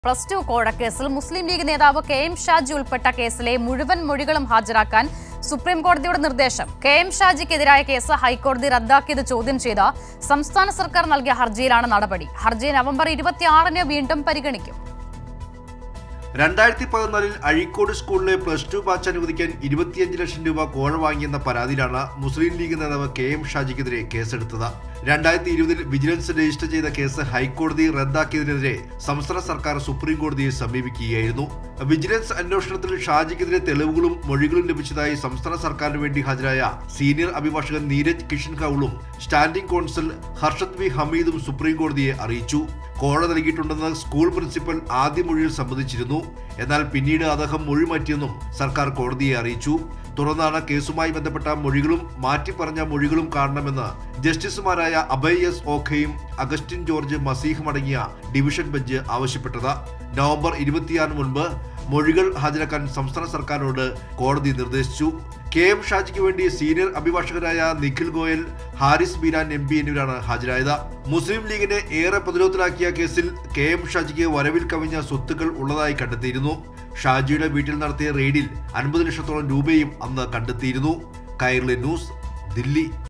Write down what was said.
plus two കോഴക്കേസിൽ മുസ്ലിം ലീഗ് നേതാവ് K M Shaji ഉൾപ്പെട്ട കേസിലെ മുഴുവൻ മൊഴികളും ഹാജരാക്കാൻ സുപ്രീം കോടതിയുടെ നിർദ്ദേശം കെ എം ഷാജിക്കെതിരായ കേസ് ഹൈക്കോടതി റദ്ദാക്കിയത് ചോദ്യം ചെയ്ത സംസ്ഥാന സർക്കാർ നൽകിയ ഹർജിയിലാണ് നടപടി ഹർജി നവംബർ ഇരുപത്തിയാറിന് വീണ്ടും പരിഗണിക്കും രണ്ടായിരത്തി പതിനാലിൽ അഴീക്കോട് സ്കൂളിലെ പ്ലസ് ടു ബാച്ച് അനുവദിക്കാൻ ഇരുപത്തിയഞ്ച് ലക്ഷം രൂപ കോഴ വാങ്ങിയെന്ന പരാതിയിലാണ് മുസ്ലിം ലീഗ് നേതാവ് കെ എം ഷാജിക്കെതിരെ കേസെടുത്തത് രണ്ടായിരത്തി ഇരുപതിൽ വിജിലൻസ് രജിസ്റ്റർ ചെയ്ത കേസ് ഹൈക്കോടതി റദ്ദാക്കിയതിനെതിരെ സംസ്ഥാന സർക്കാർ സുപ്രീം കോടതിയെ സമീപിക്കുകയായിരുന്നു വിജിലൻസ് അന്വേഷണത്തിൽ ഷാജിക്കെതിരെ തെളിവുകളും മൊഴികളും ലഭിച്ചതായി സംസ്ഥാന സർക്കാരിന് വേണ്ടി ഹാജരായ സീനിയർ അഭിഭാഷകൻ നീരജ് കിഷൻ കൌളും സ്റ്റാൻഡിംഗ് കോൺസൽ ഹർഷദ് വി ഹമീദും സുപ്രീം കോടതിയെ അറിയിച്ചു കോഴ നൽകിയിട്ടുണ്ടെന്ന് സ്കൂൾ പ്രിൻസിപ്പൽ ആദ്യ മൊഴിയിൽ സമ്മതിച്ചിരുന്നു എന്നാൽ പിന്നീട് അദ്ദേഹം മൊഴി മാറ്റിയെന്നും സർക്കാർ കോടതിയെ അറിയിച്ചു തുടർന്നാണ് കേസുമായി ബന്ധപ്പെട്ട മൊഴികളും മാറ്റിപ്പറഞ്ഞ മൊഴികളും കാണണമെന്ന് ജസ്റ്റിസുമാരായ അഭയ് എസ് ഓഖയും അഗസ്റ്റിൻ ജോർജ് മസീഹും അടങ്ങിയ ഡിവിഷൻ ബെഞ്ച് ആവശ്യപ്പെട്ടത് നവംബർ ഇരുപത്തിയാറിന് മുൻപ് മൊഴികൾ ഹാജരാക്കാൻ സംസ്ഥാന സർക്കാരിനോട് കോടതി നിർദ്ദേശിച്ചു കെ എം ഷാജിക്ക് വേണ്ടി സീനിയർ അഭിഭാഷകരായ നിഖിൽ ഗോയൽ ഹാരിസ് ബീരാൻ എം പി എന്നിവരാണ് ഹാജരായത് മുസ്ലിം ലീഗിനെ ഏറെ പ്രതിരോധത്തിലാക്കിയ കേസിൽ കെ എം ഷാജിക്ക് വരവിൽ കവിഞ്ഞ സ്വത്തുക്കൾ ഉള്ളതായി കണ്ടെത്തിയിരുന്നു ഷാജിയുടെ വീട്ടിൽ നടത്തിയ റെയ്ഡിൽ അൻപത് ലക്ഷത്തോളം രൂപയും അന്ന് കണ്ടെത്തിയിരുന്നു കൈർലി ന്യൂസ് ദില്ലി